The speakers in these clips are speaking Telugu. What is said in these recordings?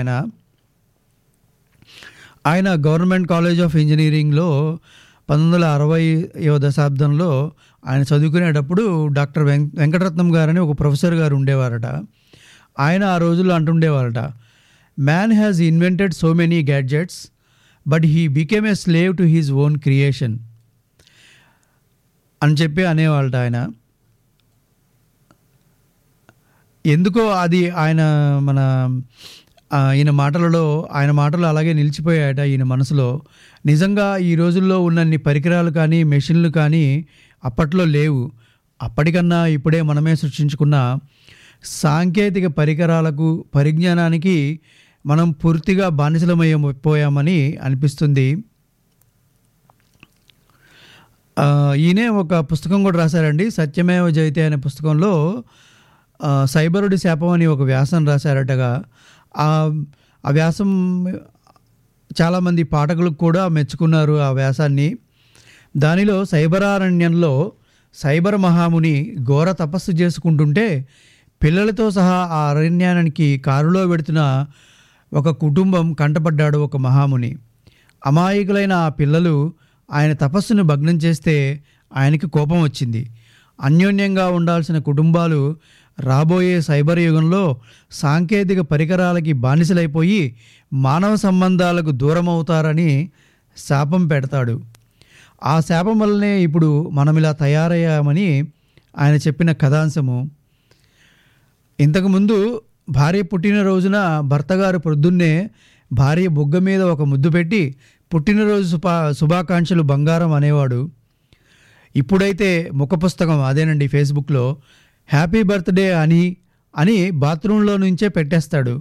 ఆయన ఆయన గవర్నమెంట్ కాలేజ్ ఆఫ్ ఇంజనీరింగ్లో పంతొమ్మిది వందల అరవైవ దశాబ్దంలో ఆయన చదువుకునేటప్పుడు డాక్టర్ వెం వెంకటరత్నం గారని ఒక ప్రొఫెసర్ గారు ఉండేవారట ఆయన ఆ రోజుల్లో అంటుండేవారట man has invented so many gadgets but he became a slave to his own creation అని చెప్పి అనేవాళ్ళట ఆయన ఎందుకో అది ఆయన మన ఆ, ఈయన మాటలలో ఆయన మాటలు అలాగే నిలిచిపోయాయట ఈయన మనసులో నిజంగా ఈ రోజుల్లో ఉన్నన్ని పరికరాలు కానీ మెషిన్లు కానీ అప్పట్లో లేవు అప్పటికన్నా ఇప్పుడే మనమే సృష్టించుకున్న సాంకేతిక పరికరాలకు పరిజ్ఞానానికి మనం పూర్తిగా బానిసలమైపోయామని అనిపిస్తుంది ఆ, ఈయనే ఒక పుస్తకం కూడా రాశారండి సత్యమేవ జయతే అనే పుస్తకంలో ఆ, సైబరుడి శాపం అని ఒక వ్యాసం రాశారటగా ఆ ఆ వ్యాసం చాలామంది పాఠకులకు కూడా మెచ్చుకున్నారు ఆ వ్యాసాన్ని దానిలో సైబరారణ్యంలో సైబర్ మహాముని ఘోర తపస్సు చేసుకుంటుంటే పిల్లలతో సహా ఆ అరణ్యానికి కారులో పెడుతున్న ఒక కుటుంబం కంటపడ్డాడు ఒక మహాముని అమాయకులైన ఆ పిల్లలు ఆయన తపస్సును భగ్నం చేస్తే ఆయనకి కోపం వచ్చింది అన్యోన్యంగా ఉండాల్సిన కుటుంబాలు రాబోయే సైబర్ యుగంలో సాంకేతిక పరికరాలకి బానిసలైపోయి మానవ సంబంధాలకు దూరం అవుతారని శాపం పెడతాడు ఆ శాపం వల్లనే ఇప్పుడు మనం ఇలా తయారయ్యామని ఆయన చెప్పిన కథాంశము ఇంతకుముందు భార్య పుట్టినరోజున భర్తగారు పొద్దున్నే భార్య బొగ్గ మీద ఒక ముద్దు పెట్టి పుట్టినరోజు శుభా శుభాకాంక్షలు బంగారం అనేవాడు ఇప్పుడైతే ముఖ పుస్తకం అదేనండి ఫేస్బుక్లో హ్యాపీ బర్త్డే అని అని బాత్రూంలో నుంచే పెట్టేస్తాడు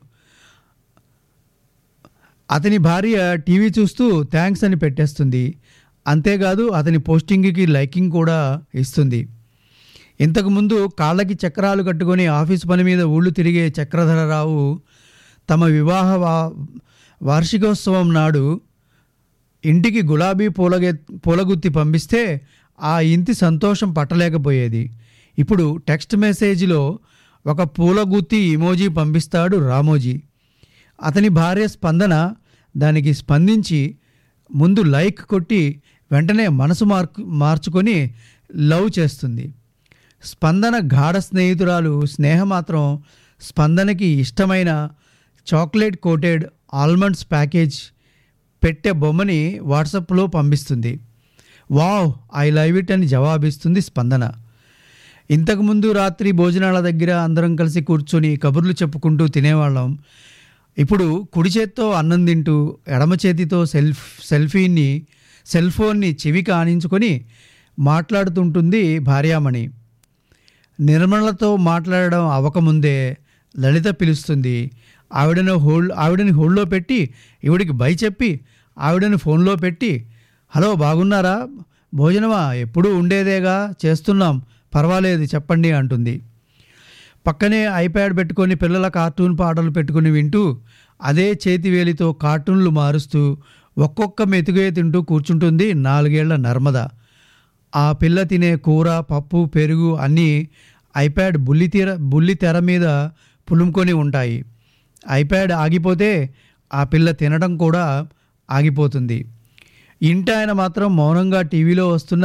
అతని భార్య టీవీ చూస్తూ థ్యాంక్స్ అని పెట్టేస్తుంది అంతేకాదు అతని పోస్టింగ్కి లైకింగ్ కూడా ఇస్తుంది ఇంతకుముందు కాళ్ళకి చక్రాలు కట్టుకొని ఆఫీస్ పని మీద ఊళ్ళు తిరిగే చక్రధరరావు తమ వివాహ వా- వార్షికోత్సవం నాడు ఇంటికి గులాబీ పూలగె పూలగుత్తి పంపిస్తే ఆ ఇంటి సంతోషం పట్టలేకపోయేది ఇప్పుడు టెక్స్ట్ మెసేజ్లో ఒక పూలగుత్తి ఇమోజీ పంపిస్తాడు రామోజీ అతని భార్య స్పందన దానికి స్పందించి ముందు లైక్ కొట్టి వెంటనే మనసు మార్కు మార్చుకొని లవ్ చేస్తుంది స్పందన గాఢ స్నేహితురాలు స్నేహ మాత్రం స్పందనకి ఇష్టమైన చాక్లెట్ కోటెడ్ ఆల్మండ్స్ ప్యాకేజ్ పెట్టే బొమ్మని వాట్సాప్లో పంపిస్తుంది వావ్ ఐ లవ్ ఇట్ అని జవాబిస్తుంది స్పందన ఇంతకుముందు రాత్రి భోజనాల దగ్గర అందరం కలిసి కూర్చొని కబుర్లు చెప్పుకుంటూ తినేవాళ్ళం ఇప్పుడు కుడి చేత్తో అన్నం తింటూ ఎడమ చేతితో సెల్ఫ్ సెల్ఫీని సెల్ ఫోన్ని చెవికి ఆనించుకొని మాట్లాడుతుంటుంది భార్యామణి నిర్మలతో మాట్లాడడం అవ్వకముందే లలిత పిలుస్తుంది ఆవిడను హోల్డ్ ఆవిడని హోల్డ్లో పెట్టి ఈవిడికి బై చెప్పి ఆవిడని ఫోన్లో పెట్టి హలో బాగున్నారా భోజనమా ఎప్పుడూ ఉండేదేగా చేస్తున్నాం పర్వాలేదు చెప్పండి అంటుంది పక్కనే ఐప్యాడ్ పెట్టుకొని పిల్లల కార్టూన్ పాటలు పెట్టుకుని వింటూ అదే చేతివేలితో కార్టూన్లు మారుస్తూ ఒక్కొక్క మెతుగే తింటూ కూర్చుంటుంది నాలుగేళ్ల నర్మద ఆ పిల్ల తినే కూర పప్పు పెరుగు అన్నీ ఐప్యాడ్ బుల్లి తెర బుల్లి తెర మీద పులుముకొని ఉంటాయి ఐప్యాడ్ ఆగిపోతే ఆ పిల్ల తినడం కూడా ఆగిపోతుంది ఇంటి ఆయన మాత్రం మౌనంగా టీవీలో వస్తున్న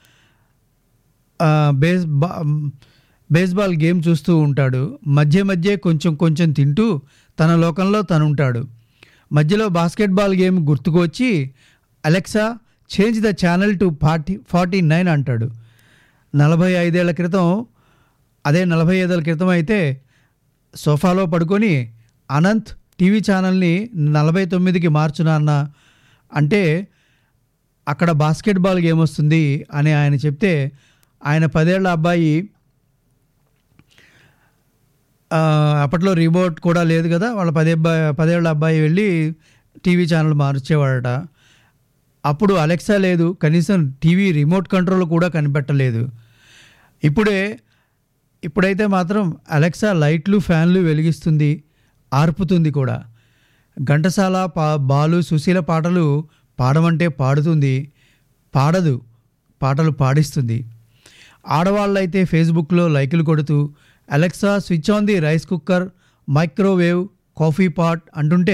ఆ, బేస్ బా బేస్బాల్ గేమ్ చూస్తూ ఉంటాడు మధ్య మధ్య కొంచెం కొంచెం తింటూ తన లోకంలో తనుంటాడు మధ్యలో బాస్కెట్బాల్ గేమ్ గుర్తుకొచ్చి Alexa change the channel to forty forty nine అంటాడు నలభై ఐదేళ్ల క్రితం అదే నలభై ఐదేళ్ల క్రితం అయితే సోఫాలో పడుకొని అనంత్ టీవీ ఛానల్ని నలభై తొమ్మిదికి మార్చు నాన్న అంటే అక్కడ బాస్కెట్బాల్ గేమ్ వస్తుంది అని ఆయన చెప్తే ఆయన పదేళ్ల అబ్బాయి ఆ, అప్పట్లో రిమోట్ కూడా లేదు కదా వాళ్ళ పదే అబ్బాయి పదేళ్ల అబ్బాయి వెళ్ళి టీవీ ఛానల్ మార్చేవాడట అప్పుడు అలెక్సా లేదు కనీసం టీవీ రిమోట్ కంట్రోల్ కూడా కనిపెట్టలేదు ఇప్పుడే ఇప్పుడైతే మాత్రం అలెక్సా లైట్లు ఫ్యాన్లు వెలిగిస్తుంది ఆర్పుతుంది కూడా ఘంటసాల పా బాలు సుశీల పాటలు పాడమంటే పాడుతుంది పాడదు పాటలు పాడిస్తుంది ఆడవాళ్ళైతే ఫేస్బుక్లో లైకులు కొడుతూ Alexa switch on the rice cooker microwave coffee pot అంటుంటే